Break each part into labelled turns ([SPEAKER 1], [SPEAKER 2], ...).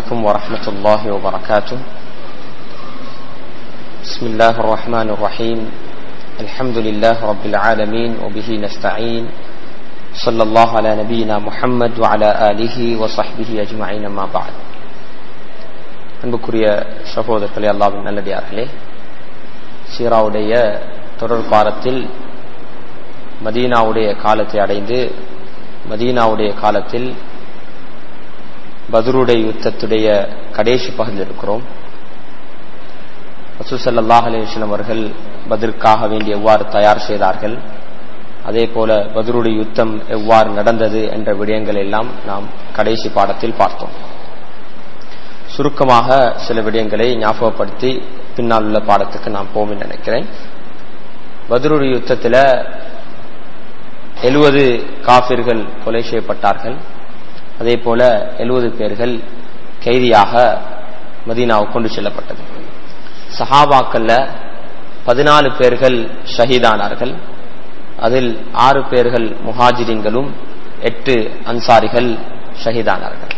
[SPEAKER 1] عليكم ورحمة الله وبركاته بسم الله الرحمن الرحيم الحمد لله رب العالمين وبه نستعين صلى الله على نبينا محمد وعلى آله وصحبه أجمعين ما بعد அன்புக்குரிய சகோதரர்களே அல்லாவின் நல்லடியார்களே சீராவுடைய தொடர் பாரத்தில் மதீனாவுடைய காலத்தை அடைந்து மதீனாவுடைய காலத்தில் பதுருடைய யுத்தத்துடைய கடைசி பகுதியில் இருக்கிறோம் ரசூசல்லாஹ் அலிஸ்லம் அவர்கள் பதிற்காக வேண்டி எவ்வாறு தயார் செய்தார்கள் அதே போல பதுருடைய யுத்தம் எவ்வாறு நடந்தது என்ற விடயங்கள் எல்லாம் நாம் கடைசி பாடத்தில் பார்த்தோம் சுருக்கமாக சில விடயங்களை ஞாபகப்படுத்தி பின்னால் உள்ள பாடத்துக்கு நான் போவேன் நினைக்கிறேன் பதுருடைய யுத்தத்தில் எழுபது காபிர்கள் கொலை செய்யப்பட்டார்கள் அதே போல எழுபது பேர்கள் கைதியாக மதீனாவுக்கு கொண்டு செல்லப்பட்டது சஹாபாக்கல்ல பதினாலு பேர்கள் ஷஹீதானார்கள் அதில் ஆறு பேர்கள் முஹாஜிரின்களும் எட்டு அன்சாரிகள் ஷஹீதானார்கள்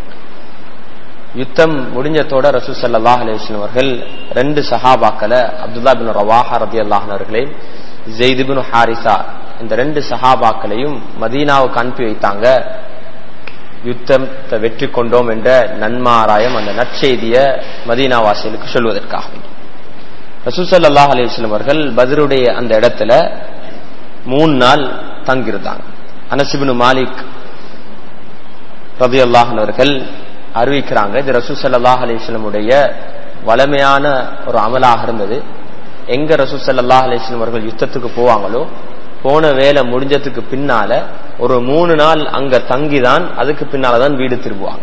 [SPEAKER 1] யுத்தம் முடிஞ்சதோட ரசூ சல்லாஹ் அலிஸ்லம் அவர்கள் ரெண்டு சஹாபாக்களை அப்துல்லா பின் ரவாஹா ரதி அல்லாஹர்களையும் ஜெய்திபின் ஹாரிசா இந்த ரெண்டு சஹாபாக்களையும் மதீனாவுக்கு அனுப்பி வைத்தாங்க யுத்தத்தை வெற்றி கொண்டோம் என்ற நன்மாராயம் அந்த நற்செய்திய மதீனாவாசிகளுக்கு சொல்வதற்காக ரசூசல்லாஹ் அலிஸ்லம் அவர்கள் பதிலுடைய அந்த இடத்துல மூணு நாள் தங்கியிருந்தாங்க அனசிபின் மாலிக் ரதி அல்லாஹன் அவர்கள் அறிவிக்கிறாங்க இது ரசூ சல்லாஹ் அலிஸ்லமுடைய வளமையான ஒரு அமலாக இருந்தது எங்க ரசூ சல்லாஹ் அலிஸ்லம் அவர்கள் யுத்தத்துக்கு போவாங்களோ போன வேலை முடிஞ்சதுக்கு பின்னால ஒரு மூணு நாள் அங்க தங்கிதான் அதுக்கு பின்னாலதான் வீடு திரும்புவாங்க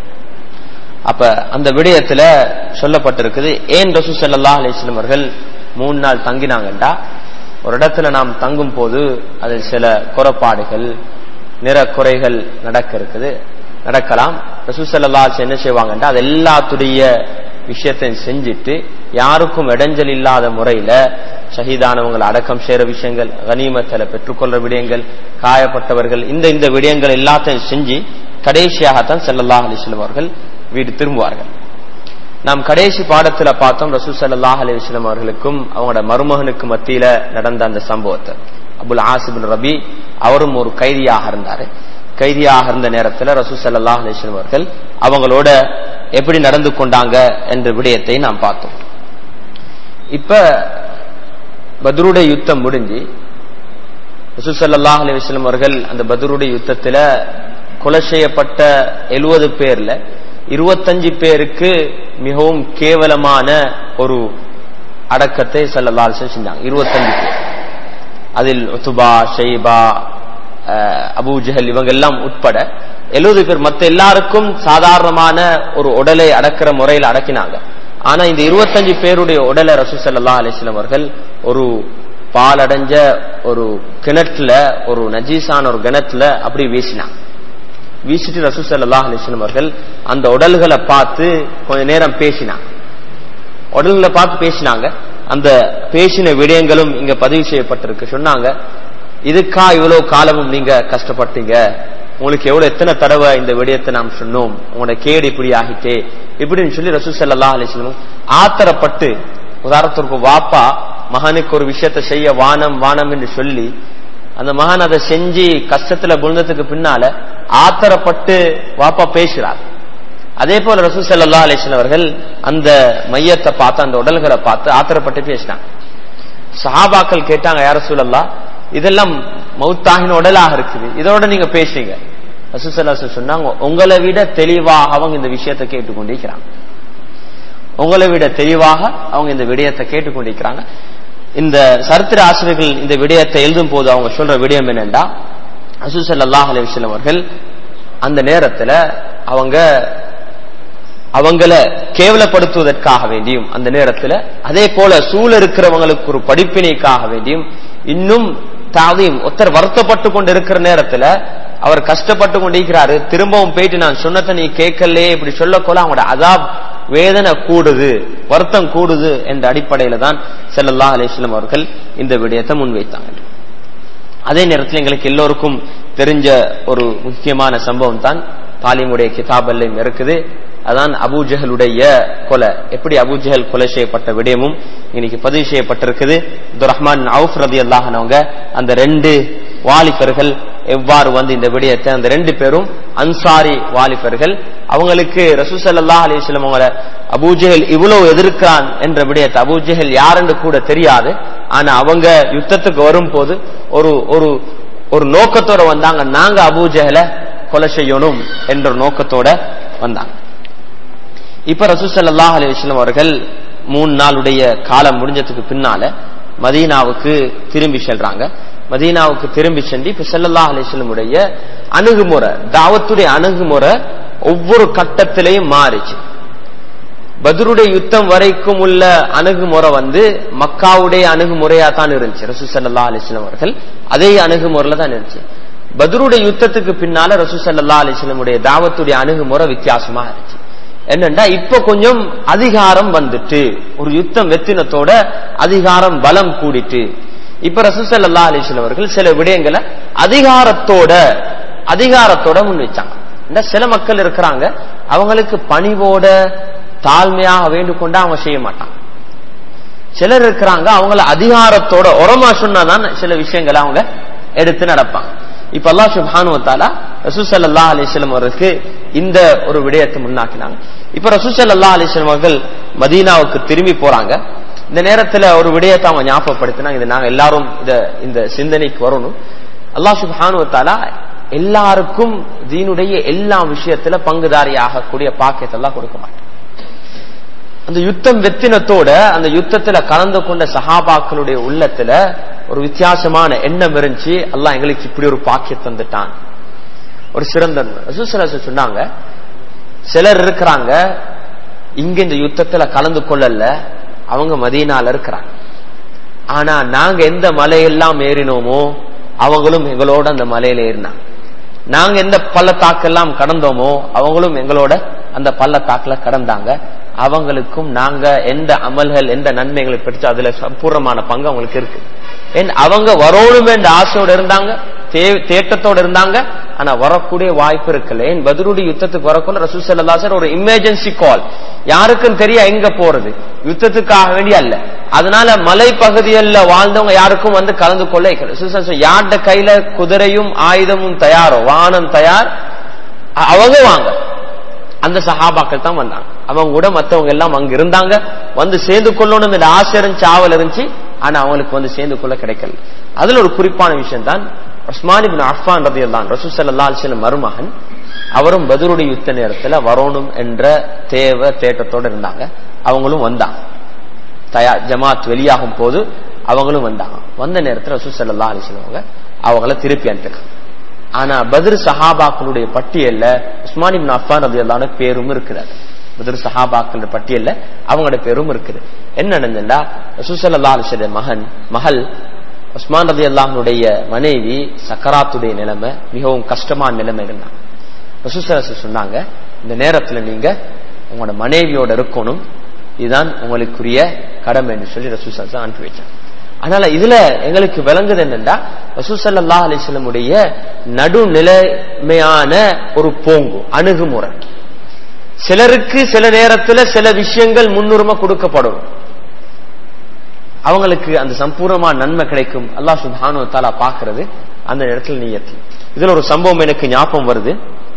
[SPEAKER 1] அப்ப அந்த விடயத்துல சொல்லப்பட்டிருக்குது ஏன் ரசூ சல்லா அலிஸ்லம் அவர்கள் மூணு நாள் தங்கினாங்கண்டா ஒரு இடத்துல நாம் தங்கும் போது அதில் சில குறைபாடுகள் நிற குறைகள் நடக்க இருக்குது நடக்கலாம் ரசூசல்லா என்ன செய்வாங்கன்றா அது எல்லாத்துடைய விஷயத்தையும் செஞ்சுட்டு யாருக்கும் இடைஞ்சல் இல்லாத முறையில ஷஹீதானவங்களை அடக்கம் செய்யற விஷயங்கள் கனிமத்தில் பெற்றுக்கொள்ற விடயங்கள் காயப்பட்டவர்கள் இந்த இந்த விடயங்கள் எல்லாத்தையும் செஞ்சு கடைசியாகத்தான் செல்லல்லா அலிஸ்லம் அவர்கள் வீடு திரும்புவார்கள் நாம் கடைசி பாடத்துல பார்த்தோம் ரசூ சல்லாஹ் அலிஸ்லம் அவர்களுக்கும் அவங்களோட மருமகனுக்கு மத்தியில நடந்த அந்த சம்பவத்தை அபுல் ஆசிபின் ரபி அவரும் ஒரு கைதியாக இருந்தாரு கைதியாக இருந்த நேரத்தில் ரசூ சல்லாஹ் அலிஸ்லம் அவர்கள் அவங்களோட எப்படி நடந்து கொண்டாங்க என்ற விடயத்தை நாம் பார்த்தோம் இப்ப பத்ருடைய யுத்தம் முடிஞ்சு ரசூ சல்லாஹ் அலிஸ்லம் அவர்கள் அந்த பத்ருடைய யுத்தத்துல கொலை செய்யப்பட்ட எழுபது பேர்ல இருபத்தஞ்சு பேருக்கு மிகவும் கேவலமான ஒரு அடக்கத்தை சல்லல்லா செஞ்சாங்க இருபத்தஞ்சு பேர் அதில் ஒத்துபா ஷெய்பா அபூ ஜஹல் இவங்க எல்லாம் உட்பட எழுபது பேர் மத்த எல்லாருக்கும் சாதாரணமான ஒரு உடலை அடக்கிற முறையில் அடக்கினாங்க ஆனா இந்த இருபத்தஞ்சு பேருடைய உடலை ரசூ சல்லா அலிஸ்லாம் அவர்கள் ஒரு பால் அடைஞ்ச ஒரு கிணற்றுல ஒரு நஜீஸான ஒரு கிணத்துல அப்படி வீசினாங்க வீசிட்டு ரசூ சல்லா அலிஸ்லாம் அவர்கள் அந்த உடல்களை பார்த்து கொஞ்ச நேரம் பேசினாங்க உடல்களை பார்த்து பேசினாங்க அந்த பேசின விடயங்களும் இங்க பதிவு செய்யப்பட்டிருக்கு சொன்னாங்க இதுக்கா இவ்வளவு காலமும் நீங்க கஷ்டப்பட்டீங்க உங்களுக்கு எவ்வளவு எத்தனை தடவை இந்த விடயத்தை நாம் சொன்னோம் உங்களோட கேடு இப்படி ஆகிட்டே இப்படின்னு சொல்லி ரசூ சல்லா அலிஸ்லம் ஆத்திரப்பட்டு உதாரணத்திற்கு வாப்பா மகனுக்கு ஒரு விஷயத்த செய்ய வானம் வானம் என்று சொல்லி அந்த மகன் அதை செஞ்சு கஷ்டத்துல விழுந்ததுக்கு பின்னால ஆத்திரப்பட்டு வாப்பா பேசுறார் அதே போல ரசூ சல்லா அலிஸ்லம் அவர்கள் அந்த மையத்தை பார்த்து அந்த உடல்களை பார்த்து ஆத்திரப்பட்டு பேசினாங்க சஹாபாக்கள் கேட்டாங்க யார சூழல்லா இதெல்லாம் மௌத்தாகின உடலாக இருக்குது இதோட நீங்க பேசுறீங்க ரசூசல்லாசு சொன்னாங்க உங்களை விட தெளிவாக அவங்க இந்த விஷயத்தை கேட்டுக்கொண்டிருக்கிறாங்க உங்களை விட தெளிவாக அவங்க இந்த விடயத்தை கேட்டுக்கொண்டிருக்கிறாங்க இந்த சரித்திர ஆசிரியர்கள் இந்த விடயத்தை எழுதும் போது அவங்க சொல்ற விடயம் என்னண்டா ரசூசல்லாஹ் அலிவசல்லம் அவர்கள் அந்த நேரத்துல அவங்க அவங்கள கேவலப்படுத்துவதற்காக வேண்டியும் அந்த நேரத்துல அதே போல சூழ இருக்கிறவங்களுக்கு ஒரு படிப்பினைக்காக வேண்டியும் இன்னும் தாதையும் ஒருத்தர் வருத்தப்பட்டு கொண்டு இருக்கிற நேரத்துல அவர் கஷ்டப்பட்டு கொண்டிருக்கிறாரு திரும்பவும் போயிட்டு நான் சொன்னதை நீ கேட்கலையே இப்படி சொல்லக்கோல அவங்களோட அதாப் வேதனை கூடுது வருத்தம் கூடுது என்ற அடிப்படையில தான் செல்லல்லா அலிஸ்லம் அவர்கள் இந்த விடயத்தை முன்வைத்தாங்க அதே நேரத்தில் எங்களுக்கு எல்லோருக்கும் தெரிஞ்ச ஒரு முக்கியமான சம்பவம் தான் தாலிமுடைய கிதாபல்லையும் இருக்குது அதான் அபூஜஹலுடைய கொலை எப்படி அபூஜஹல் கொலை செய்யப்பட்ட விடயமும் இன்னைக்கு பதிவு செய்யப்பட்டிருக்குது அப்துல் ரஹ்மான் அவுஃப் ரதி அல்லாஹனவங்க அந்த ரெண்டு வாலிபர்கள் எவ்வாறு வந்து இந்த விடயத்தை அந்த ரெண்டு பேரும் அன்சாரி வாலிபர்கள் அவங்களுக்கு ரசூசல்லா அலிஸ்லம் அவங்கள அபூஜஹல் இவ்வளவு எதிர்க்கிறான் என்ற விடயத்தை அபூஜஹல் யாருன்னு கூட தெரியாது ஆனா அவங்க யுத்தத்துக்கு வரும்போது ஒரு ஒரு ஒரு நோக்கத்தோட வந்தாங்க நாங்க அபூஜஹல கொலை செய்யணும் என்ற நோக்கத்தோட வந்தாங்க இப்ப ரசூசல்லா அலிஸ்லம் அவர்கள் மூணு நாளுடைய காலம் முடிஞ்சதுக்கு பின்னால மதீனாவுக்கு திரும்பி செல்றாங்க மதீனாவுக்கு திரும்பி சென்று இப்ப செல்லல்லா அலிஸ்லமுடைய அணுகுமுறை தாவத்துடைய அணுகுமுறை ஒவ்வொரு கட்டத்திலையும் மாறிச்சு பத்ருடைய யுத்தம் வரைக்கும் உள்ள அணுகுமுறை வந்து மக்காவுடைய அணுகுமுறையா தான் இருந்துச்சு ரசூ சல்லா அலிஸ்லாம் அவர்கள் அதே அணுகுமுறையில தான் இருந்துச்சு பத்ருடைய யுத்தத்துக்கு பின்னால ரசூ சல்லா அலிஸ்லமுடைய தாவத்துடைய அணுகுமுறை வித்தியாசமா இருந்துச்சு என்னண்டா இப்ப கொஞ்சம் அதிகாரம் வந்துட்டு ஒரு யுத்தம் வெத்தினத்தோட அதிகாரம் பலம் கூடிட்டு இப்ப ரசூசல்லா அலிஸ்லாம் அவர்கள் சில விடயங்களை அதிகாரத்தோட அதிகாரத்தோட முன் வச்சாங்க சில மக்கள் இருக்கிறாங்க அவங்களுக்கு பணிவோட தாழ்மையாக வேண்டுகொண்டா அவங்க செய்ய மாட்டாங்க சிலர் இருக்கிறாங்க அவங்கள அதிகாரத்தோட உரமா சொன்னாதான் சில விஷயங்களை அவங்க எடுத்து நடப்பாங்க இப்ப அல்லா சுபானுவத்தாலா ரசூசல்லா அலிஸ்லம் அவருக்கு இந்த ஒரு விடயத்தை முன்னாக்கினாங்க இப்ப ரசூசல்லா அலிஸ்லம் அவர்கள் மதீனாவுக்கு திரும்பி போறாங்க இந்த நேரத்துல ஒரு விடயத்தை அவங்க ஞாபகப்படுத்தினாங்க இது நாங்க எல்லாரும் இத இந்த சிந்தனைக்கு வரணும் அல்லா சுபானுவத்தாலா எல்லாருக்கும் தீனுடைய எல்லா விஷயத்துல பங்குதாரி ஆகக்கூடிய பாக்கியத்தை எல்லாம் கொடுக்க மாட்டோம் அந்த யுத்தம் வெத்தினத்தோட அந்த யுத்தத்துல கலந்து கொண்ட சஹாபாக்களுடைய உள்ளத்துல ஒரு வித்தியாசமான எண்ணம் இருந்துச்சு அல்லாஹ் எங்களுக்கு இப்படி ஒரு பாக்கியம் தந்துட்டான் ஒரு சிறந்த சொன்னாங்க சிலர் இருக்கிறாங்க இங்க இந்த யுத்தத்துல கலந்து கொள்ளல அவங்க மதியனால இருக்கிறாங்க ஆனா நாங்க எந்த மலையெல்லாம் ஏறினோமோ அவங்களும் எங்களோட அந்த மலையில ஏறினாங்க நாங்க எந்த பள்ளத்தாக்கெல்லாம் கடந்தோமோ அவங்களும் எங்களோட அந்த பள்ளத்தாக்குல கடந்தாங்க அவங்களுக்கும் நாங்க எந்த அமல்கள் எந்த நன்மைகளை பெற்று அதுல சம்பூர்ணமான பங்கு அவங்களுக்கு இருக்கு அவங்க வரணும் என்ற ஆசையோட இருந்தாங்க தேட்டத்தோட இருந்தாங்க ஆனா வரக்கூடிய வாய்ப்பு இருக்குல்ல ஏன் பதிலுடைய யுத்தத்துக்கு வரக்குள்ள ரசூசல்லா சார் ஒரு எமர்ஜென்சி கால் யாருக்கும் தெரிய எங்க போறது யுத்தத்துக்காக வேண்டிய அல்ல அதனால மலை பகுதிகளில் வாழ்ந்தவங்க யாருக்கும் வந்து கலந்து கொள்ள யார்ட கையில குதிரையும் ஆயுதமும் தயாரோ வானம் தயார் அவங்க வாங்க அந்த சஹாபாக்கள் தான் வந்தாங்க அவங்க கூட மத்தவங்க எல்லாம் அங்க இருந்தாங்க வந்து சேர்ந்து கொள்ளணும் இந்த ஆசை இருந்துச்சு ஆவல் இருந்துச்சு ஆனா அவங்களுக்கு வந்து சேர்ந்து கொள்ள கிடைக்கல அதுல ஒரு குறிப்பான விஷயம் தான் உஸ்மான் பின் அஃபான் ரதி தான் ரசூசல்லா அலிஸ்லம் மருமகன் அவரும் பதிலுடைய யுத்த நேரத்துல வரணும் என்ற தேவை தேட்டத்தோட இருந்தாங்க அவங்களும் வந்தாங்க தயா ஜமாத் வெளியாகும் போது அவங்களும் வந்தாங்க வந்த நேரத்தில் ரசூசல்லா அலிஸ்லம் அவங்க அவங்கள திருப்பி அனுப்பினாங்க ஆனா பதிர் சஹாபாக்களுடைய பட்டியல்ல உஸ்மான் இப்னு அஃபான் ரதி அல்லான பேரும் இருக்கிறார் பதிர் சஹாபாக்கள் பட்டியல்ல அவங்களோட பேரும் இருக்குது என்ன நடந்தா ரசூசல்லா அலிஸ்ல மகன் மகள் உஸ்மான் ரதி அல்லாஹனுடைய மனைவி சக்கராத்துடைய நிலைமை மிகவும் கஷ்டமான நிலைமை இருந்தாங்க ரசூசரசு சொன்னாங்க இந்த நேரத்துல நீங்க உங்களோட மனைவியோட இருக்கணும் இதுதான் உங்களுக்குரிய கடமை என்று சொல்லி ரசூசரசு அனுப்பி வச்சாங்க அதனால இதுல எங்களுக்கு விளங்குது என்னன்னா ரசூசல்லா அலிஸ்லமுடைய நடுநிலைமையான ஒரு போங்கு அணுகுமுறை சிலருக்கு சில நேரத்துல சில விஷயங்கள் முன்னுரிமை கொடுக்கப்படும் அவங்களுக்கு அந்த சம்பூர்ணமா நன்மை கிடைக்கும் அல்லாஹ் சுபானு தாலா பாக்குறது அந்த இடத்துல நீயத்து இதுல ஒரு சம்பவம் எனக்கு ஞாபகம் வருது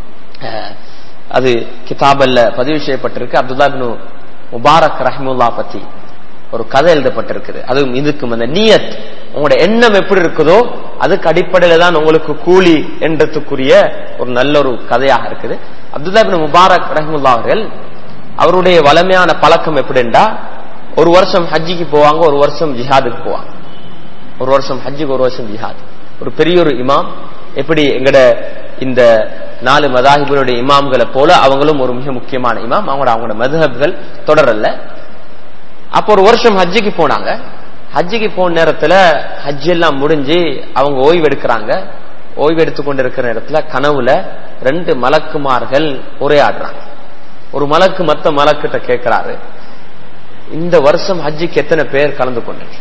[SPEAKER 1] அது கிதாபல்ல பதிவு செய்யப்பட்டிருக்கு அப்துல்லா பின் முபாரக் ரஹ்முல்லா பத்தி ஒரு கதை எழுதப்பட்டிருக்குது அதுவும் இதுக்கும் அந்த நீயத் உங்களோட எண்ணம் எப்படி இருக்குதோ அதுக்கு அடிப்படையில தான் உங்களுக்கு கூலி என்றதுக்குரிய ஒரு நல்ல ஒரு கதையாக இருக்குது அப்துல்லா பின் முபாரக் ரஹ்முல்லா அவர்கள் அவருடைய வளமையான பழக்கம் எப்படின்னா ஒரு வருஷம் ஹஜ்ஜிக்கு போவாங்க ஒரு வருஷம் ஜிஹாதுக்கு போவாங்க ஒரு வருஷம் ஹஜ்ஜுக்கு ஒரு வருஷம் ஜிஹாத் ஒரு பெரிய ஒரு இமாம் எப்படி எங்கட இந்த நாலு மதாஹிபுடைய இமாம்களை போல அவங்களும் ஒரு மிக முக்கியமான இமாம் அவங்களோட அவங்களோட மதுஹப்கள் தொடரல அப்போ ஒரு வருஷம் ஹஜ்ஜிக்கு போனாங்க ஹஜ்ஜிக்கு போன நேரத்துல ஹஜ் எல்லாம் முடிஞ்சு அவங்க ஓய்வு எடுக்கிறாங்க ஓய்வு எடுத்து கொண்டு இருக்கிற நேரத்துல கனவுல ரெண்டு மலக்குமார்கள் உரையாடுறாங்க ஒரு மலக்கு மத்த மலக்கிட்ட கேட்கிறாரு இந்த வருஷம் ஹஜ்ஜிக்கு எத்தனை பேர் கலந்து கொண்டீங்க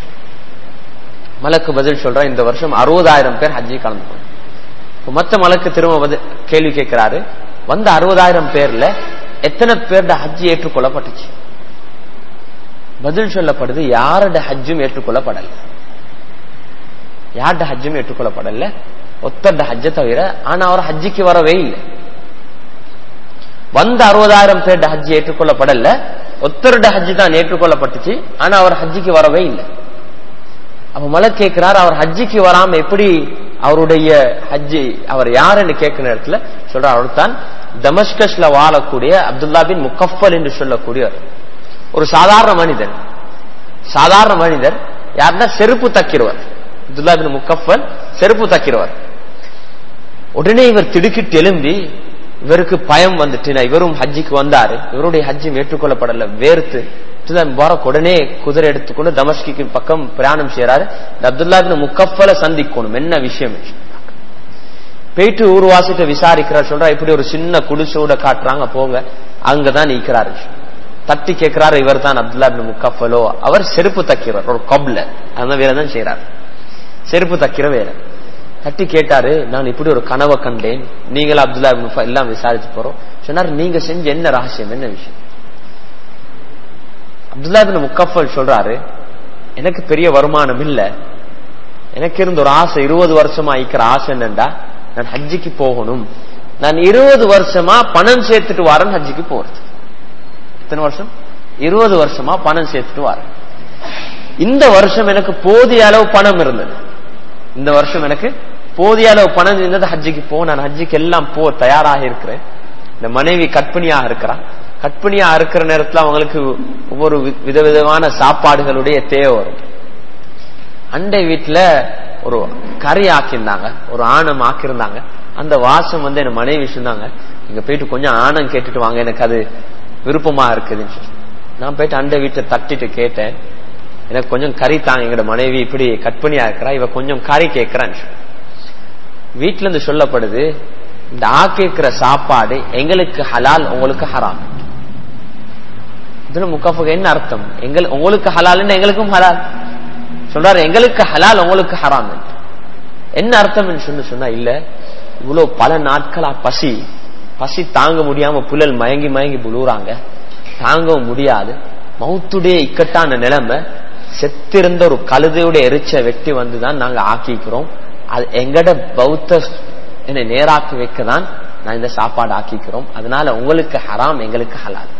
[SPEAKER 1] மலக்கு பதில் சொல்ற இந்த வருஷம் அறுபதாயிரம் பேர் ஹஜ்ஜி கலந்து கொண்டு மத்த மலக்கு திரும்ப கேள்வி கேட்கிறாரு வந்த அறுபதாயிரம் பேர்ல எத்தனை பேருட ஹஜ் ஏற்றுக்கொள்ளப்பட்டுச்சு பதில் சொல்லப்படுது யாரோட ஹஜ்ஜும் ஏற்றுக்கொள்ளப்படல யார்ட ஹஜ்ஜும் ஏற்றுக்கொள்ளப்படல ஒத்தர்ட ஹஜ்ஜை தவிர ஆனா அவர் ஹஜ்ஜிக்கு வரவே இல்லை வந்த அறுபதாயிரம் பேர்ட ஹஜ் ஏற்றுக்கொள்ளப்படல ஒத்தருட ஹஜ் தான் ஏற்றுக்கொள்ளப்பட்டுச்சு ஆனா அவர் ஹஜ்ஜிக்கு வரவே இல்லை அப்ப மலை கேட்கிறார் அவர் ஹஜ்ஜிக்கு வராம எப்படி அவருடைய ஹஜ்ஜி அவர் யாருன்னு கேட்கிற நேரத்துல சொல்றார் அவர் தான் தமஸ்கஸ்ல வாழக்கூடிய அப்துல்லா பின் முக்கஃபல் என்று சொல்லக்கூடியவர் ஒரு சாதாரண மனிதர் சாதாரண மனிதர் யாருன்னா செருப்பு தக்கிறவர் அப்துல்லா பின் முக்கஃபல் செருப்பு தக்கிறவர் உடனே இவர் திடுக்கிட்டு எழும்பி இவருக்கு பயம் வந்துட்டு நான் இவரும் ஹஜ்ஜிக்கு வந்தாரு இவருடைய ஹஜ்ஜும் ஏற்றுக்கொள்ளப்படல வேர்த்து முபாரக் உடனே குதிரை எடுத்துக்கொண்டு தமஸ்கிக்கு பக்கம் பிரயாணம் செய்யறாரு இந்த அப்துல்லா பின் முக்கஃபல சந்திக்கணும் என்ன விஷயம் போயிட்டு ஊர்வாசிட்ட விசாரிக்கிறார் சொல்றா இப்படி ஒரு சின்ன குடிசோட காட்டுறாங்க போங்க அங்கதான் நிக்கிறாரு தட்டி கேட்கிறாரு இவர் தான் அப்துல்லா பின் முக்கஃபலோ அவர் செருப்பு தக்கிறவர் ஒரு கப்ல அந்த வேலை தான் செய்யறாரு செருப்பு தக்கிற வேலை தட்டி கேட்டாரு நான் இப்படி ஒரு கனவை கண்டேன் நீங்களும் அப்துல்லா பின் எல்லாம் விசாரிச்சு போறோம் சொன்னார் நீங்க செஞ்ச என்ன ரகசியம் என்ன விஷயம் அப்துல்லா பின் முக்கஃபல் சொல்றாரு எனக்கு பெரிய வருமானம் இல்ல எனக்கு இருந்த ஒரு ஆசை இருபது வருஷமா ஐக்கிற ஆசை என்னண்டா நான் ஹஜ்ஜிக்கு போகணும் நான் இருபது வருஷமா பணம் சேர்த்துட்டு வரேன் ஹஜ்ஜிக்கு போறது எத்தனை வருஷம் இருபது வருஷமா பணம் சேர்த்துட்டு வரேன் இந்த வருஷம் எனக்கு போதிய அளவு பணம் இருந்தது இந்த வருஷம் எனக்கு போதிய அளவு பணம் இருந்தது ஹஜ்ஜிக்கு போ நான் ஹஜ்ஜிக்கு எல்லாம் போ தயாராக இருக்கிறேன் இந்த மனைவி கற்பிணியாக இருக்கிறான் கற்பிணியா இருக்கிற நேரத்துல அவங்களுக்கு ஒவ்வொரு விதவிதமான சாப்பாடுகளுடைய தேவை வரும் அண்டை வீட்டுல ஒரு கறி ஆக்கியிருந்தாங்க ஒரு ஆணம் ஆக்கியிருந்தாங்க அந்த வாசம் வந்து என் மனைவி சொன்னாங்க இங்க போயிட்டு கொஞ்சம் ஆணம் கேட்டுட்டு வாங்க எனக்கு அது விருப்பமா இருக்குதுன்னு சொல்லி நான் போயிட்டு அண்டை வீட்டை தட்டிட்டு கேட்டேன் எனக்கு கொஞ்சம் கறி தாங்க எங்களோட மனைவி இப்படி கற்பனியா இருக்கிறா இவ கொஞ்சம் கறி கேட்கிறான்னு வீட்டுல இருந்து சொல்லப்படுது இந்த ஆக்கிருக்கிற சாப்பாடு எங்களுக்கு ஹலால் உங்களுக்கு ஹராம் இதுல முக்காஃபுக்கு என்ன அர்த்தம் எங்கள் உங்களுக்கு ஹலால் எங்களுக்கும் ஹலால் சொல்றாரு எங்களுக்கு ஹலால் உங்களுக்கு ஹராம் என்ன அர்த்தம் சொல்லி சொன்னா இல்ல இவ்வளவு பல நாட்களா பசி பசி தாங்க முடியாம புழல் மயங்கி மயங்கி புழுறாங்க தாங்கவும் முடியாது மௌத்துடைய இக்கட்டான நிலைமை செத்திருந்த ஒரு கழுதையுடைய எரிச்ச வெட்டி வந்துதான் நாங்க ஆக்கிக்கிறோம் அது எங்கட பௌத்த என்னை நேராக்கி வைக்கதான் நான் இந்த சாப்பாடு ஆக்கிக்கிறோம் அதனால உங்களுக்கு ஹராம் எங்களுக்கு ஹலால்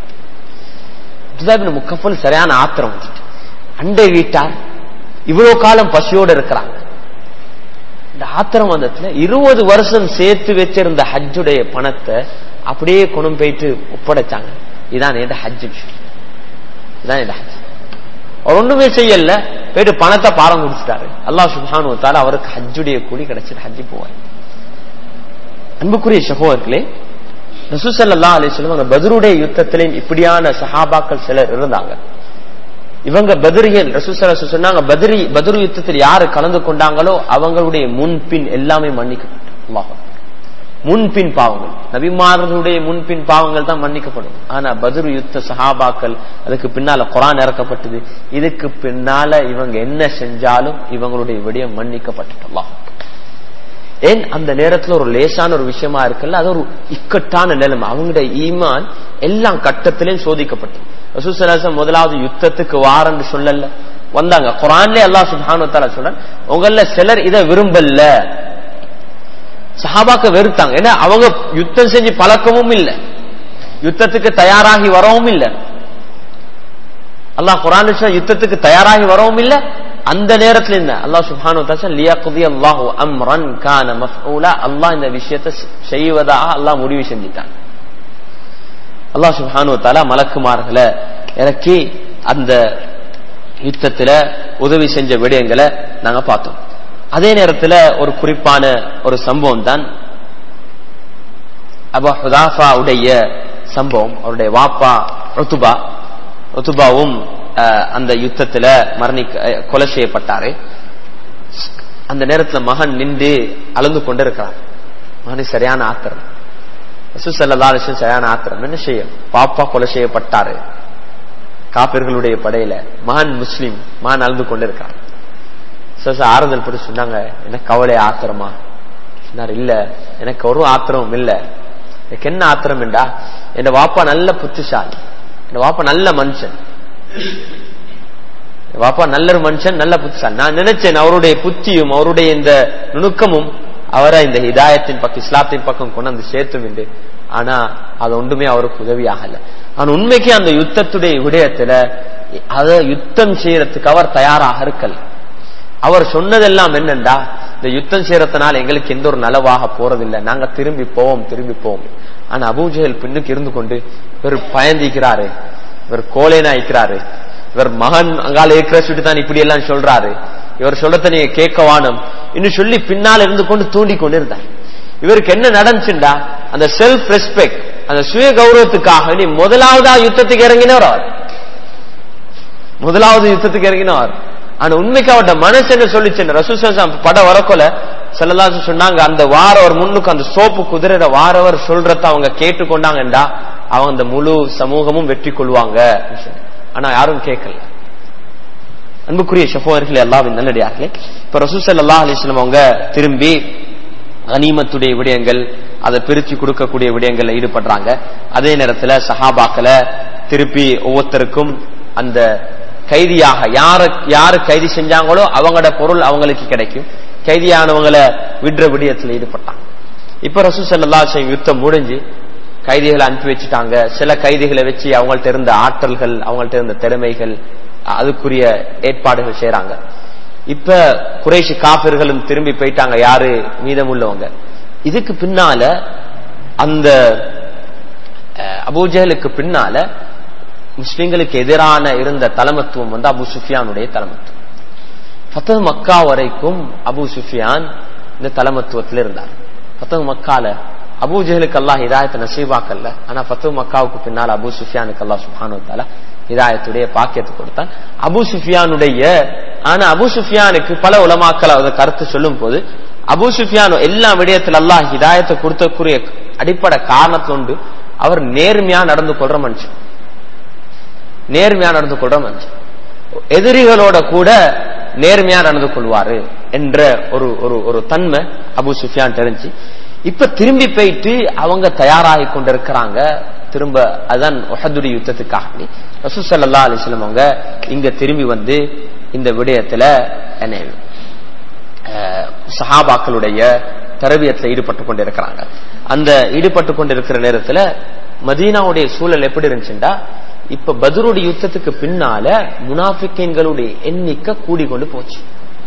[SPEAKER 1] முக்கஃபல் சரியான ஆத்திரம் வந்துட்டு அண்டை வீட்டார் இவ்வளவு காலம் பசியோடு இருக்கிறாங்க இந்த ஆத்திரம் வந்ததுல இருபது வருஷம் சேர்த்து வச்சிருந்த ஹஜ்ஜுடைய பணத்தை அப்படியே கொண்டு போயிட்டு ஒப்படைச்சாங்க இதான் எந்த ஹஜ் இதான் எந்த ஹஜ் அவர் ஒண்ணுமே செய்யல போயிட்டு பணத்தை பாரம் குடிச்சிட்டாரு அல்லாஹ் சுபானு தால அவருக்கு ஹஜ்ஜுடைய கூலி கிடைச்சிட்டு ஹஜ்ஜி போவார் அன்புக்குரிய சகோதரர்களே ரசூசல்லா அலி சொல்லுவாங்க பதருடைய யுத்தத்திலே இப்படியான சஹாபாக்கள் சிலர் இருந்தாங்க இவங்க பதிரியல் ரசூசல சொன்னாங்க பதிரி பதிரு யுத்தத்தில் யாரு கலந்து கொண்டாங்களோ அவங்களுடைய முன்பின் எல்லாமே மன்னிக்கப்பட்டு முன்பின் பாவங்கள் நபிமார்களுடைய முன்பின் பாவங்கள் தான் மன்னிக்கப்படும் ஆனா பதிரு யுத்த சஹாபாக்கள் அதுக்கு பின்னால குரான் இறக்கப்பட்டது இதுக்கு பின்னால இவங்க என்ன செஞ்சாலும் இவங்களுடைய விடயம் மன்னிக்கப்பட்டுட்டு ஏன் அந்த நேரத்துல ஒரு லேசான ஒரு விஷயமா இருக்குல்ல அது ஒரு இக்கட்டான நிலைமை அவங்களுடைய ஈமான் எல்லா கட்டத்திலையும் சோதிக்கப்பட்டது ரசூசலாசம் முதலாவது யுத்தத்துக்கு வாரன்னு சொல்லல வந்தாங்க குரான்லே அல்லா சுபானு சொல்ற உங்கள சிலர் இதை விரும்பல சஹாபாக்க வெறுத்தாங்க ஏன்னா அவங்க யுத்தம் செஞ்சு பழக்கமும் இல்லை யுத்தத்துக்கு தயாராகி வரவும் இல்லை அல்லாஹ் குரான் யுத்தத்துக்கு தயாராகி வரவும் இல்லை அந்த நேரத்துல என்ன அல்லாஹ் சுப்ஹானு தஆலா லியக்தி அல்லாஹு அம்ரன் கான மஃஊலா அல்லாஹ் இந்த விஷயத்தை செய்வதாக அல்லாஹ் முடிவு செஞ்சிட்டான் அல்லாஹ் சுப்ஹானு தஆலா மலக்குமார்களை இறக்கி அந்த யுத்தத்துல உதவி செஞ்ச விடயங்களை நாங்க பார்த்தோம் அதே நேரத்துல ஒரு குறிப்பான ஒரு சம்பவம் தான் அபா ஹுதாஃபா உடைய சம்பவம் அவருடைய வாப்பா ருத்துபா ருத்துபாவும் அந்த யுத்தத்துல மரணி கொலை செய்யப்பட்டாரு அந்த நேரத்துல மகன் நின்று அழுந்து கொண்டு இருக்கிறார் மகனுக்கு சரியான ஆத்திரம் ரசூசல்லா அலிஸ்லம் சரியான ஆத்திரம் என்ன செய்ய பாப்பா கொலை செய்யப்பட்டாரு காப்பிர்களுடைய படையில மகன் முஸ்லீம் மகன் அழுந்து கொண்டிருக்கிறான் ஆறுதல் படி சொன்னாங்க எனக்கு கவலை ஆத்திரமா சொன்னார் இல்ல எனக்கு ஒரு ஆத்திரமும் இல்ல எனக்கு என்ன ஆத்திரம் என்றா என் வாப்பா நல்ல புத்திசாலி என் வாப்பா நல்ல மனுஷன் என் வாப்பா நல்ல ஒரு மனுஷன் நல்ல புத்திசாலி நான் நினைச்சேன் அவருடைய புத்தியும் அவருடைய இந்த நுணுக்கமும் அவரை இந்த ஹிதாயத்தின் பக்கம் இஸ்லாத்தின் பக்கம் கொண்டு வந்து சேர்த்தும் என்று ஆனா அது ஒன்றுமே அவருக்கு உதவி ஆகல ஆனா உண்மைக்கு அந்த யுத்தத்துடைய விடயத்துல அத யுத்தம் செய்யறதுக்கு அவர் தயாராக இருக்கல அவர் சொன்னதெல்லாம் என்னண்டா இந்த யுத்தம் செய்யறதுனால எங்களுக்கு எந்த ஒரு நலவாக போறதில்லை நாங்க திரும்பி போவோம் திரும்பி போவோம் ஆனா அபூஜெயல் பின்னுக்கு இருந்து கொண்டு இவர் பயந்திக்கிறாரு இவர் கோலேனா இருக்கிறாரு இவர் மகன் அங்கால இருக்கிற சுட்டு தான் இப்படி எல்லாம் சொல்றாரு இவர் சொல்லத்தை நீங்க கேட்க வானம் இன்னும் சொல்லி பின்னால் இருந்து கொண்டு தூண்டி கொண்டு இருந்தார் இவருக்கு என்ன நடந்துச்சுண்டா அந்த செல்ஃப் ரெஸ்பெக்ட் அந்த சுய கௌரவத்துக்காக நீ முதலாவதா யுத்தத்துக்கு இறங்கினவர் அவர் முதலாவது யுத்தத்துக்கு இறங்கினவர் ஆனா உண்மைக்கு அவட்ட மனசு என்ன சொல்லிச்சு ரசூசம் படம் வரக்கொல செல்லலாம் சொன்னாங்க அந்த வாரவர் முன்னுக்கு அந்த சோப்பு குதிரைற வாரவர் சொல்றத அவங்க கேட்டுக்கொண்டாங்கண்டா அவங்க அந்த முழு சமூகமும் வெற்றி கொள்வாங்க ஆனா யாரும் கேட்கல அன்புக்குரிய ஷஃபோர்கள் எல்லாரும் நல்லடியார்களே இப்ப ரசூசல் அல்லா அலிஸ்லாம் அவங்க திரும்பி கனிமத்துடைய விடயங்கள் அதை பிரிச்சு கொடுக்கக்கூடிய விடயங்கள்ல ஈடுபடுறாங்க அதே நேரத்துல சஹாபாக்களை திருப்பி ஒவ்வொருத்தருக்கும் அந்த கைதியாக யாரு யாரு கைதி செஞ்சாங்களோ அவங்களோட பொருள் அவங்களுக்கு கிடைக்கும் கைதியானவங்களை விடுற விடயத்துல ஈடுபட்டாங்க இப்ப ரசூ சல்லா யுத்தம் முடிஞ்சு கைதிகளை அனுப்பி வச்சுட்டாங்க சில கைதிகளை வச்சு அவங்கள்ட்ட இருந்த ஆற்றல்கள் அவங்கள்ட்ட இருந்த திறமைகள் அதுக்குரிய ஏற்பாடுகள் செய்யறாங்க இப்ப குறைஷி காபிர்களும் திரும்பி போயிட்டாங்க யாரு மீதம் உள்ளவங்க இதுக்கு பின்னால அந்த அபூஜலுக்கு பின்னால முஸ்லிம்களுக்கு எதிரான இருந்த தலைமத்துவம் வந்து அபு சுஃபியானுடைய தலைமத்துவம் பத்தது மக்கா வரைக்கும் அபு சுஃபியான் இந்த தலைமத்துவத்தில் இருந்தார் பத்தது மக்கால அபு ஜஹலுக்கு அல்லாஹ் ஹிதாயத்தை நசீபாக்கல்ல ஆனா பத்து மக்காவுக்கு பின்னால் அபு சுஃபியானுக்கு அல்லாஹ் சுஹானு தாலா ஹிதாயத்துடைய பாக்கியத்தை கொடுத்தான் அபு சுஃபியானுடைய ஆனா அபு சுஃபியானுக்கு பல உலமாக்கள் அதை கருத்து சொல்லும் போது அபு சுஃபியான் எல்லா விடயத்தில் அல்லாஹ் ஹிதாயத்தை கொடுத்தக்கூடிய அடிப்படை காரணத்தொண்டு அவர் நேர்மையா நடந்து கொள்ற மனுஷன் நேர்மையா நடந்து கொள்ற மனுஷன் எதிரிகளோட கூட நேர்மையா நடந்து கொள்வாரு என்ற ஒரு ஒரு ஒரு தன்மை அபு சுஃபியான் தெரிஞ்சு இப்ப திரும்பி போயிட்டு அவங்க தயாராகி கொண்டிருக்கிறாங்க திரும்ப அதான் ஒஹதுடி யுத்தத்துக்காக ரசூசல்லா அலிஸ்லம் அவங்க இங்க திரும்பி வந்து இந்த விடயத்துல என்ன சஹாபாக்களுடைய தரவியத்துல ஈடுபட்டு கொண்டிருக்கிறாங்க அந்த ஈடுபட்டு கொண்டிருக்கிற நேரத்துல மதீனாவுடைய சூழல் எப்படி இருந்துச்சுண்டா இப்ப பதருடைய யுத்தத்துக்கு பின்னால முனாஃபிக்கன்களுடைய எண்ணிக்கை கூடிக்கொண்டு போச்சு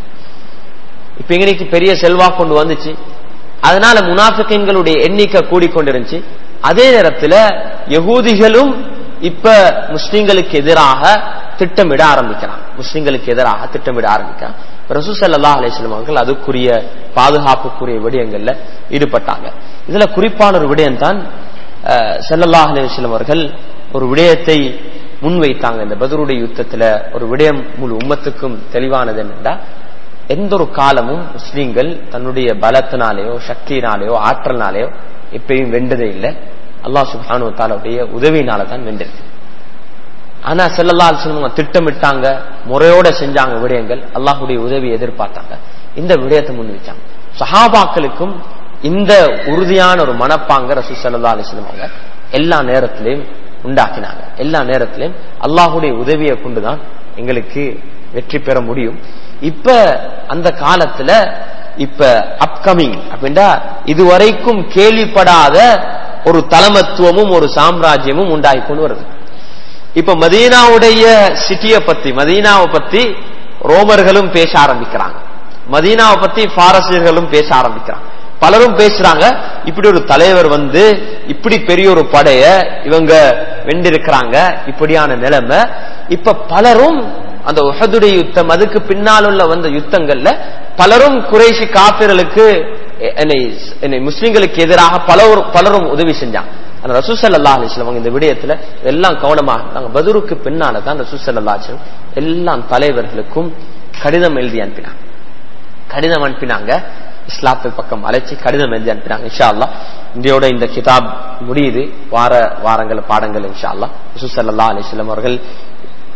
[SPEAKER 1] இப்ப எங்களுக்கு பெரிய செல்வா கொண்டு வந்துச்சு அதனால முனாஃபிக்கன்களுடைய எண்ணிக்கை கூடிக்கொண்டிருந்துச்சு அதே நேரத்துல யகூதிகளும் இப்ப முஸ்லிம்களுக்கு எதிராக திட்டமிட ஆரம்பிக்கிறான் முஸ்லிம்களுக்கு எதிராக திட்டமிட ஆரம்பிக்கிறான் ரசூசல்லா அலிஸ்லாம் அவர்கள் அதுக்குரிய பாதுகாப்புக்குரிய விடயங்கள்ல ஈடுபட்டாங்க இதுல குறிப்பான ஒரு விடயம் தான் செல்லல்லா அலிஸ்லாம் அவர்கள் ஒரு விடயத்தை முன்வைத்தாங்க இந்த பதருடைய யுத்தத்துல ஒரு விடயம் முழு உம்மத்துக்கும் தெளிவானது என்னென்றா எந்த ஒரு காலமும் முஸ்லீம்கள் தன்னுடைய பலத்தினாலேயோ சக்தியினாலேயோ ஆற்றல்னாலேயோ எப்பயும் வென்றதே இல்லை அல்லாஹ் சுபானு தாலுடைய உதவியினால தான் வென்றிருக்கு ஆனா செல்லல்லா அலிஸ்லம் திட்டமிட்டாங்க முறையோட செஞ்சாங்க விடயங்கள் அல்லாஹுடைய உதவி எதிர்பார்த்தாங்க இந்த விடயத்தை முன் வச்சாங்க சஹாபாக்களுக்கும் இந்த உறுதியான ஒரு மனப்பாங்க ரசூ சல்லா அலிஸ்லம் அவங்க எல்லா நேரத்திலையும் உண்டாக்கினாங்க எல்லா நேரத்திலையும் அல்லாஹுடைய உதவியை கொண்டுதான் எங்களுக்கு வெற்றி பெற முடியும் இப்ப அந்த காலத்துல இப்ப அப்கமிங் அப்படின்னா இதுவரைக்கும் கேள்விப்படாத ஒரு தலைமத்துவமும் ஒரு சாம்ராஜ்யமும் உண்டாகி கொண்டு வருது இப்ப மதீனாவுடைய சிட்டியை பத்தி மதீனாவை பத்தி ரோமர்களும் பேச ஆரம்பிக்கிறாங்க மதீனாவை பத்தி பாரசீகர்களும் பேச ஆரம்பிக்கிறாங்க பலரும் பேசுறாங்க இப்படி ஒரு தலைவர் வந்து இப்படி பெரிய ஒரு படைய இவங்க வென்றிருக்கிறாங்க இப்படியான நிலைமை இப்ப பலரும் அந்த உஹதுடைய யுத்தம் அதுக்கு பின்னால் உள்ள வந்த யுத்தங்கள்ல பலரும் குறைசி காப்பிர்களுக்கு என்னை முஸ்லிம்களுக்கு எதிராக பலரும் பலரும் உதவி செஞ்சாங்க அந்த ரசூசல் அல்லா அலிஸ்லாம் இந்த விடயத்துல எல்லாம் கவனமாக இருந்தாங்க பதுருக்கு பின்னால தான் ரசூசல் அல்லா அலிஸ்லாம் எல்லா தலைவர்களுக்கும் கடிதம் எழுதி அனுப்பினாங்க கடிதம் அனுப்பினாங்க இஸ்லாத்து பக்கம் அழைச்சி கடிதம் எழுதி அனுப்பினாங்க இன்ஷா அல்லா இந்தியோட இந்த கிதாப் முடியுது வார வாரங்கள் பாடங்கள் இன்ஷா அல்லா ரசூசல் அல்லா அலிஸ்லாம் அவர்கள்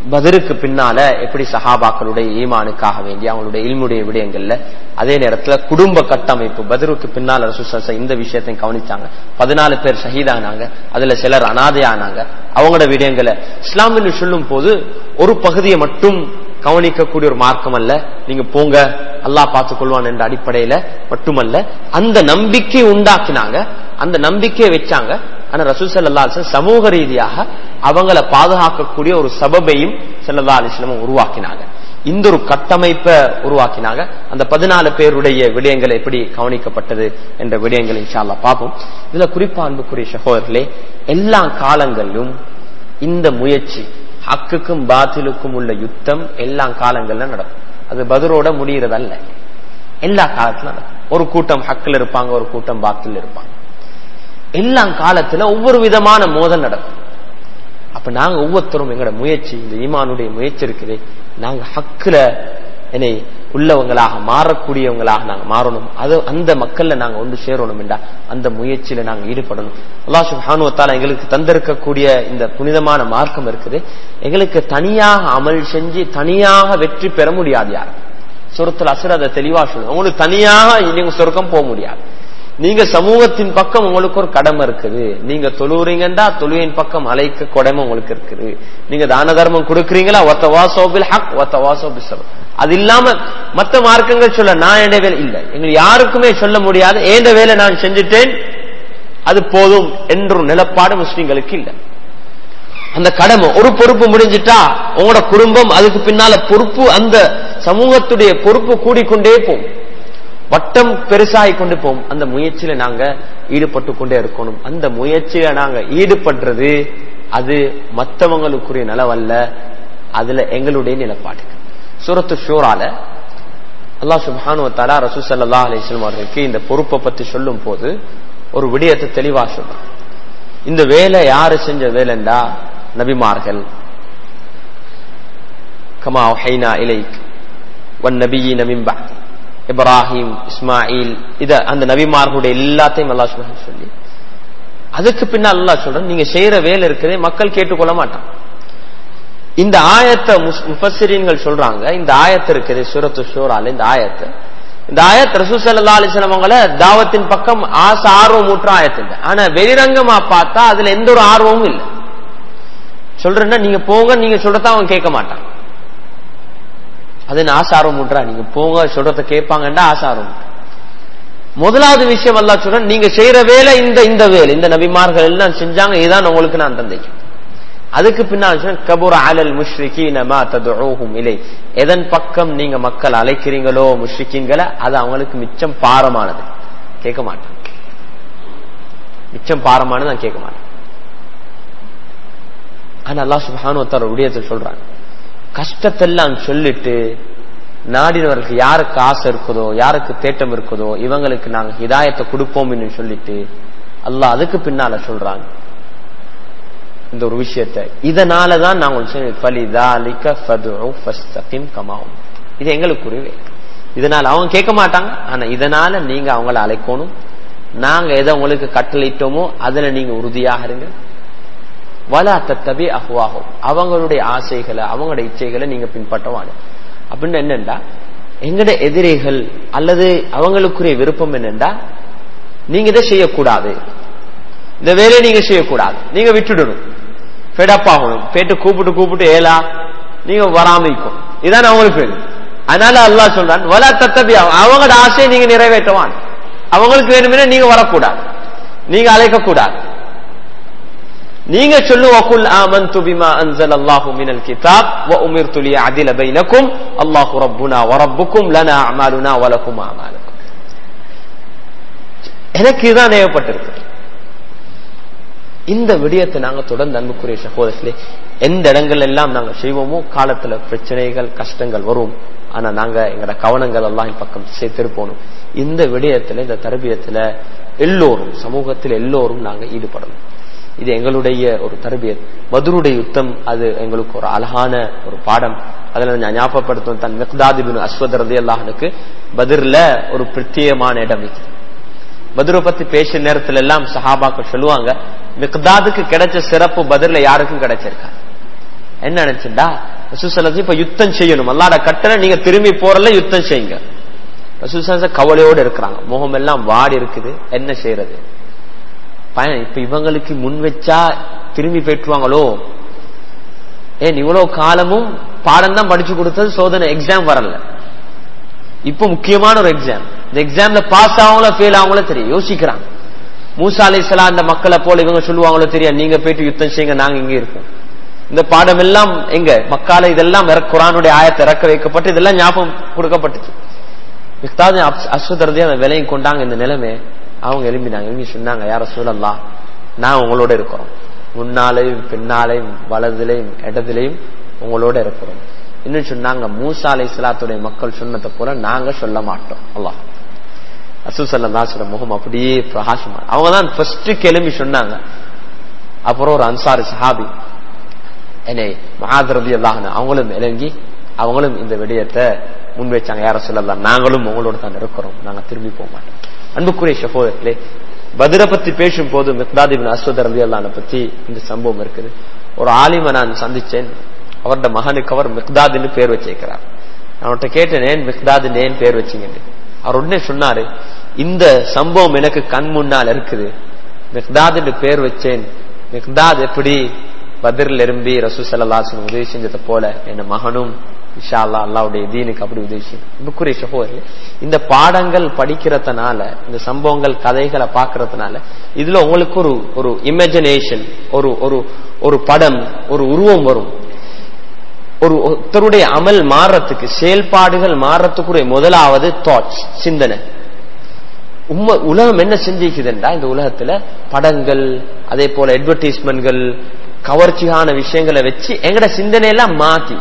[SPEAKER 1] பதிருக்கு பின்னால எப்படி சஹாபாக்களுடைய ஈமானுக்காக வேண்டி அவங்களுடைய இல்முடைய விடயங்கள்ல அதே நேரத்துல குடும்ப கட்டமைப்பு பதிருக்கு பின்னால ரசூசா இந்த விஷயத்தையும் கவனிச்சாங்க பதினாலு பேர் ஷஹீதானாங்க அதுல சிலர் அனாதையானாங்க அவங்களோட விடயங்களை இஸ்லாமின்னு சொல்லும் போது ஒரு பகுதியை மட்டும் கவனிக்கக்கூடிய ஒரு மார்க்கம் அல்ல நீங்க போங்க அல்லாஹ் பார்த்துக் கொள்வான் என்ற அடிப்படையில மட்டுமல்ல அந்த நம்பிக்கை உண்டாக்கினாங்க அந்த நம்பிக்கையை வச்சாங்க ஆனா ரசூல் சல்லா அலிஸ்லாம் சமூக ரீதியாக அவங்கள பாதுகாக்கக்கூடிய ஒரு சபபையும் சல்லா அலிஸ்லமும் உருவாக்கினாங்க இந்த ஒரு கட்டமைப்பை உருவாக்கினாங்க அந்த பதினாலு பேருடைய விடயங்கள் எப்படி கவனிக்கப்பட்டது என்ற விடயங்கள் இன்ஷால்லா பார்ப்போம் இதுல குறிப்பா அன்புக்குரிய சகோதரர்களே எல்லா காலங்களிலும் இந்த முயற்சி ஹக்குக்கும் பாத்திலுக்கும் உள்ள யுத்தம் எல்லா காலங்கள்ல நடக்கும் அது பதிலோட முடியறதல்ல எல்லா காலத்திலும் நடக்கும் ஒரு கூட்டம் ஹக்கில் இருப்பாங்க ஒரு கூட்டம் பாத்தில் இருப்பாங்க எல்லா காலத்துல ஒவ்வொரு விதமான மோதல் நடக்கும் அப்ப நாங்க ஒவ்வொருத்தரும் எங்களோட முயற்சி இந்த ஈமானுடைய முயற்சி இருக்குது நாங்க ஹக்குல என்னை உள்ளவங்களாக மாறக்கூடியவங்களாக நாங்க மாறணும் அது அந்த மக்கள்ல நாங்க ஒன்று சேரணும் என்றா அந்த முயற்சியில நாங்க ஈடுபடணும் அல்லாஹ் சுஹானுவத்தால எங்களுக்கு தந்திருக்கக்கூடிய இந்த புனிதமான மார்க்கம் இருக்குது எங்களுக்கு தனியாக அமல் செஞ்சு தனியாக வெற்றி பெற முடியாது யார் சொருத்தில் அசுர அதை தெளிவா சொல்லுங்க உங்களுக்கு தனியாக நீங்க சொர்க்கம் போக முடியாது நீங்க சமூகத்தின் பக்கம் உங்களுக்கு ஒரு கடமை இருக்குது நீங்க தொழுறீங்கண்டா தொழுவின் பக்கம் அழைக்க கடமை உங்களுக்கு இருக்குது நீங்க தான தர்மம் கொடுக்குறீங்களா ஒத்த வாசோபில் ஹக் ஒத்த வாசோபில் சபர் அது இல்லாம மத்த மார்க்கங்கள் சொல்ல நான் என் வேலை இல்ல எங்களுக்கு யாருக்குமே சொல்ல முடியாது ஏண்ட வேலை நான் செஞ்சுட்டேன் அது போதும் என்ற நிலப்பாடு முஸ்லிம்களுக்கு இல்லை அந்த கடமை ஒரு பொறுப்பு முடிஞ்சிட்டா உங்களோட குடும்பம் அதுக்கு பின்னால பொறுப்பு அந்த சமூகத்துடைய பொறுப்பு கூடிக்கொண்டே போகும் வட்டம் பெருசாகி கொண்டு போகும் அந்த முயற்சியில நாங்க ஈடுபட்டு கொண்டே இருக்கணும் அந்த முயற்சியில நாங்க ஈடுபடுறது அது மற்றவங்களுக்குரிய நிலவல்ல அதுல எங்களுடைய நிலப்பாடு சூரத்து ஷூரால அல்லாஹ் சுபானு தாலா ரசூ சல்லா அலிஸ்லாம் அவர்களுக்கு இந்த பொறுப்பை பத்தி சொல்லும் போது ஒரு விடயத்தை தெளிவா சொல்றான் இந்த வேலை யாரு செஞ்ச வேலைண்டா நபிமார்கள் கமா ஹைனா இலைக் ஒன் நபியின் மிம்பா இப்ராஹிம் இஸ்மாயில் இத அந்த நபிமார்களுடைய எல்லாத்தையும் அல்லா சொல்ல சொல்லி அதுக்கு பின்னால் அல்லா சொல்றேன் நீங்க செய்யற வேலை இருக்கிறதே மக்கள் கேட்டுக்கொள்ள மாட்டான் இந்த ஆயத்தை முஃபசிரீன்கள் சொல்றாங்க இந்த ஆயத்து இருக்குது சூரத்து ஷூரால இந்த ஆயத்து இந்த ஆயத் ரசூ சல்லா அலிஸ்லாம் அவங்கள தாவத்தின் பக்கம் ஆசை ஆர்வம் ஊற்ற ஆயத்து இல்லை ஆனா வெளிரங்கமா பார்த்தா அதுல எந்த ஒரு ஆர்வமும் இல்லை சொல்றேன்னா நீங்க போங்க நீங்க சொல்றதா அவன் கேட்க மாட்டான் அது ஆசாரம் ஊன்றா நீங்க போங்க சொல்றத கேட்பாங்கண்டா ஆசாரம் முதலாவது விஷயம் அல்லா சொல்றேன் நீங்க செய்யற வேலை இந்த இந்த வேலை இந்த நபிமார்கள் எல்லாம் செஞ்சாங்க இதுதான் உங்களுக்கு நான் தந்தைக்கு அதுக்கு பின்னால் கபுர் அலல் முஷ்ரிகி நமா ததுஹும் இலை எதன் பக்கம் நீங்க மக்கள் அழைக்கிறீங்களோ முஷ்ரிக்கின்களை அது அவங்களுக்கு மிச்சம் பாரமானது கேட்க மாட்டேன் மிச்சம் பாரமானது நான் கேட்க மாட்டேன் ஆனா அல்லா சுபானு ஒருத்தர் விடயத்தை சொல்றாங்க கஷ்டத்தெல்லாம் சொல்லிட்டு நாடினவர்களுக்கு யாருக்கு ஆசை இருக்குதோ யாருக்கு தேட்டம் இருக்குதோ இவங்களுக்கு நாங்க ஹிதாயத்தை கொடுப்போம்னு சொல்லிட்டு அல்லாஹ் அதுக்கு பின்னால சொல்றாங்க இந்த ஒரு விஷயத்தை இதனாலதான் நாங்கள் இது எங்களுக்குரியவே இதனால அவங்க கேட்க மாட்டாங்க ஆனா இதனால நீங்க அவங்கள அழைக்கணும் நாங்க எதை உங்களுக்கு கட்டளையிட்டோமோ அதுல நீங்க உறுதியாக இருங்க வலா தத்தபி அஹ்வாகும் அவங்களுடைய ஆசைகளை அவங்களுடைய இச்சைகளை நீங்க பின்பற்றவாங்க அப்படின்னு என்னண்டா எங்கட எதிரிகள் அல்லது அவங்களுக்குரிய விருப்பம் என்னண்டா நீங்க இதை செய்யக்கூடாது இந்த வேலையை நீங்க செய்யக்கூடாது நீங்க விட்டுடணும் ஃபெடப் ஆகணும் பேட்டு கூப்பிட்டு கூப்பிட்டு ஏலா நீங்க வராமிக்கும் இதான் அவங்களுக்கு வேணும் அதனால அல்லாஹ் சொல்றான் வலா தத்தபி அவங்களோட ஆசையை நீங்க நிறைவேற்றவான் அவங்களுக்கு வேணுமே நீங்க வரக்கூடாது நீங்க அழைக்கக்கூடாது நீங்க சொல்லு வகுல் ஆமன்து பிமா அன்சல் அல்லாஹு மினல் கிதாப் வ உமிர்து லி அதில பைனக்கும் அல்லாஹு ரப்புனா வ ரப்புக்கும் லனா அமாலுனா வ லக்கும் அமாலுக்கும் எனக்கு இதுதான் நேயப்பட்டிருக்கு இந்த விடயத்தை நாங்க தொடர்ந்து அன்புக்குரிய சகோதரர்களே எந்த இடங்கள் எல்லாம் நாங்க செய்வோமோ காலத்துல பிரச்சனைகள் கஷ்டங்கள் வரும் ஆனா நாங்க எங்கட கவனங்கள் எல்லாம் பக்கம் சேர்த்திருப்போம் இந்த விடயத்துல இந்த தரபியத்துல எல்லோரும் சமூகத்தில் எல்லோரும் நாங்க ஈடுபடணும் இது எங்களுடைய ஒரு தரபியத் மதுருடைய யுத்தம் அது எங்களுக்கு ஒரு அழகான ஒரு பாடம் அதுல நான் ஞாபகப்படுத்தும் தன் மிக்தாதிபின் அஸ்வத் ரதி அல்லாஹனுக்கு பதிர்ல ஒரு பிரத்யேகமான இடம் இருக்குது பத்ரை பத்தி பேசுற நேரத்துல எல்லாம் சஹாபாக்கள் சொல்லுவாங்க மிக்தாதுக்கு கிடைச்ச சிறப்பு பதிர்ல யாருக்கும் கிடைச்சிருக்கா என்ன நினைச்சுடா ரசூசல்லா இப்ப யுத்தம் செய்யணும் அல்லாட கட்டளை நீங்க திரும்பி போறல யுத்தம் செய்யுங்க ரசூசல்லா கவலையோடு இருக்கிறாங்க முகம் எல்லாம் வாடி இருக்குது என்ன செய்யறது பயன் இப்ப இவங்களுக்கு முன் வச்சா திரும்பி போயிட்டுவாங்களோ ஏன் இவ்வளவு காலமும் பாடம் தான் படிச்சு கொடுத்தது சோதனை எக்ஸாம் வரல இப்ப முக்கியமான ஒரு எக்ஸாம் இந்த எக்ஸாம்ல பாஸ் ஆகவங்களோ ஃபெயில் ஆகவங்களோ தெரியும் யோசிக்கிறாங்க மூசா அலிஸ்லாம் அந்த மக்களை போல இவங்க சொல்லுவாங்களோ தெரியும் நீங்க போயிட்டு யுத்தம் செய்யுங்க நாங்க இங்க இருக்கோம் இந்த பாடம் எல்லாம் எங்க மக்கால இதெல்லாம் குரானுடைய ஆயத்தை இறக்க வைக்கப்பட்டு இதெல்லாம் ஞாபகம் கொடுக்கப்பட்டுச்சு மிக்தாது அஸ்வதரதே அந்த விலையும் கொண்டாங்க இந்த நிலைமை அவங்க எழும்பினாங்க எழுப்பி சொன்னாங்க யார சூழல்லாம் நான் உங்களோட இருக்கிறோம் முன்னாலையும் பின்னாலையும் வலதுலையும் இடதுலையும் உங்களோட இருக்கிறோம் இன்னும் சொன்னாங்க மூசா அலை இஸ்லாத்துடைய மக்கள் சொன்னதை போல நாங்க சொல்ல மாட்டோம் அல்லாஹ் அசுசல்லாசோட முகம் அப்படியே பிரகாசமா அவங்க தான் ஃபர்ஸ்ட் கிளம்பி சொன்னாங்க அப்புறம் ஒரு அன்சாரி சஹாபி என்னை மகாதிரதி எல்லாம் அவங்களும் இறங்கி அவங்களும் இந்த விடயத்தை முன் வச்சாங்க யார சொல்லலாம் நாங்களும் உங்களோட தான் இருக்கிறோம் நாங்க திரும்பி போக மாட்டோம் அன்புக்குரிய சகோதரர்களே பதிர பத்தி பேசும் போது மிக்தாதிபின் அஸ்வத் ரவி அல்லான பத்தி இந்த சம்பவம் இருக்குது ஒரு ஆலிமை நான் சந்திச்சேன் அவரோட மகனுக்கு அவர் மிக்தாதுன்னு பேர் வச்சிருக்கிறார் நான் அவர்கிட்ட கேட்டேன் ஏன் மிக்தாதுன்னு ஏன் பேர் வச்சீங்கன்னு அவர் உடனே சொன்னாரு இந்த சம்பவம் எனக்கு கண் முன்னால் இருக்குது மிக்தாதுன்னு பேர் வச்சேன் மிக்தாத் எப்படி பதிரில் எறும்பி ரசூ சல்லாசன் உதவி செஞ்சதை போல என் மகனும் இஷா அல்லா அல்லாவுடைய தீனுக்கு அப்படி உதவி செய்யும் புக்குரிய சகோதரர் இந்த பாடங்கள் படிக்கிறதுனால இந்த சம்பவங்கள் கதைகளை பார்க்கறதுனால இதுல உங்களுக்கு ஒரு ஒரு இமேஜினேஷன் ஒரு ஒரு ஒரு படம் ஒரு உருவம் வரும் ஒரு ஒருத்தருடைய அமல் மாறுறதுக்கு செயல்பாடுகள் மாறுறதுக்குரிய முதலாவது தாட்ஸ் சிந்தனை உண்மை உலகம் என்ன செஞ்சிக்குதுன்றா இந்த உலகத்துல படங்கள் அதே போல அட்வர்டைஸ்மெண்ட்கள் கவர்ச்சியான விஷயங்களை வச்சு எங்கட சிந்தனையெல்லாம் மாத்தி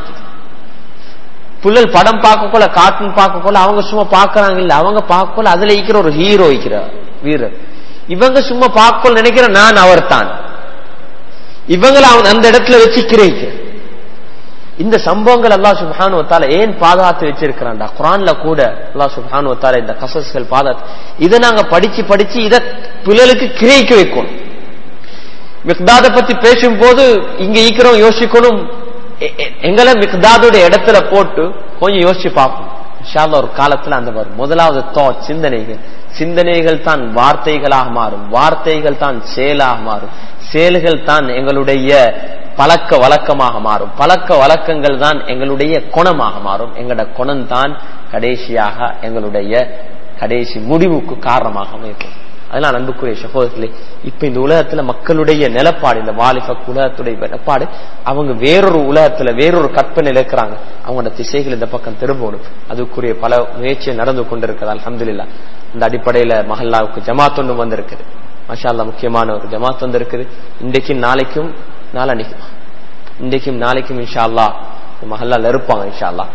[SPEAKER 1] புள்ளல் படம் பார்க்கக்குள்ள கார்ட்டூன் பார்க்கக்குள்ள அவங்க சும்மா பாக்குறாங்க இல்ல அவங்க பார்க்கக்குள்ள அதுல இருக்கிற ஒரு ஹீரோ இருக்கிற வீரர் இவங்க சும்மா பார்க்கக்குள்ள நினைக்கிற நான் அவர் தான் இவங்களை அவன் அந்த இடத்துல வச்சு கிரகிக்கிற இந்த சம்பவங்கள் அல்லா சுபானு வத்தால ஏன் பாதுகாத்து வச்சிருக்கிறான்டா குரான்ல கூட அல்லா சுபானு வத்தால இந்த கசஸ்கள் பாதுகாத்து இதை நாங்க படிச்சு படிச்சு இத பிள்ளைகளுக்கு கிரகிக்க வைக்கணும் மிக்தாத பத்தி பேசும்போது இங்க ஈக்கிறோம் யோசிக்கணும் எங்களை மிக்தாதுடைய இடத்துல போட்டு கொஞ்சம் யோசிச்சு பார்ப்போம் ஷாலா ஒரு காலத்துல அந்த வரும் முதலாவது தாட் சிந்தனைகள் சிந்தனைகள் தான் வார்த்தைகளாக மாறும் வார்த்தைகள் தான் செயலாக மாறும் செயல்கள் தான் எங்களுடைய பழக்க வழக்கமாக மாறும் பழக்க வழக்கங்கள் தான் எங்களுடைய குணமாக மாறும் எங்களோட குணம் தான் கடைசியாக எங்களுடைய கடைசி முடிவுக்கு காரணமாக அமைக்கும் அதெல்லாம் அன்புக்குரிய சகோதரர்களே இப்ப இந்த உலகத்துல மக்களுடைய நிலப்பாடு இந்த வாலிப உலகத்துடைய நிலப்பாடு அவங்க வேறொரு உலகத்துல வேறொரு கற்பனையில் இருக்கிறாங்க அவங்களோட திசைகள் இந்த பக்கம் திரும்பணும் அதுக்குரிய பல முயற்சிகள் நடந்து கொண்டிருக்கிறது அலமதுல்லா இந்த அடிப்படையில மஹல்லாவுக்கு ஜமாத் ஒன்று வந்திருக்குது மஷா முக்கியமான ஒரு ஜமாத் வந்திருக்குது இன்றைக்கும் நாளைக்கும் நாளன்னைக்கும் இன்றைக்கும் நாளைக்கும் இன்ஷா அல்லா மஹல்லால இருப்பாங்க இன்ஷா அல்லா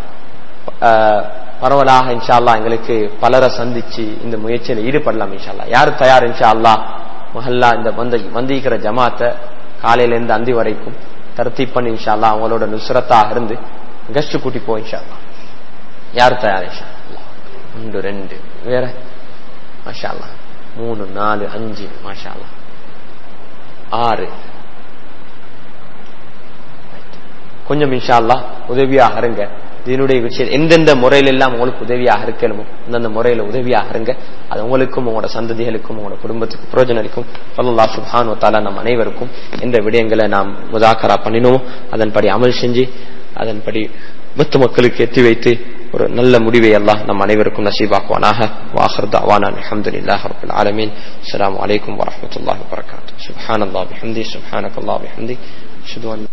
[SPEAKER 1] பரவலாக இன்ஷா அல்லா எங்களுக்கு பலரை சந்திச்சு இந்த முயற்சியில ஈடுபடலாம் இன்ஷா அல்லா யாரு தயார் இன்ஷா அல்லா மஹல்லா இந்த வந்த வந்திருக்கிற ஜமாத்தை காலையில இருந்து அந்தி வரைக்கும் தருத்தி பண்ணி இன்ஷா அல்லா அவங்களோட நுசுரத்தாக இருந்து கெஸ்ட் கூட்டி போ இன்ஷா அல்லா யார் தயார் இன்ஷா அல்லா ஒன்று ரெண்டு வேற மாஷா அல்லா மூணு நாலு அஞ்சு மாஷா அல்லா ஆறு கொஞ்சம் இன்ஷா அல்லா உதவியாக இருங்க இதனுடைய விஷயம் எந்தெந்த முறையில எல்லாம் உங்களுக்கு உதவியாக இருக்கணுமோ அந்தந்த முறையில உதவியாக இருங்க அது உங்களுக்கும் உங்களோட சந்ததிகளுக்கும் உங்களோட குடும்பத்துக்கு பிரயோஜனம் அளிக்கும் சொல்லா சுபான் தாலா நம் அனைவருக்கும் எந்த விடயங்களை நாம் முதாக்கரா பண்ணினோமோ அதன்படி அமல் செஞ்சு அதன்படி மொத்த மக்களுக்கு எத்தி வைத்து ஒரு நல்ல முடிவை எல்லாம் நம் அனைவருக்கும் நசீபாக்குவானாக வாஹர் தாவானா அலமதுல்லாஹ் ரபுல் ஆலமீன் அஸ்லாம் வலைக்கம் வரமத்துல்லாஹி வரகாத்து சுப்ஹானல்லாஹ் பிஹம்தி சுப்ஹானக்கல்லாஹ் பிஹம்தி அஷ்ஹது அன்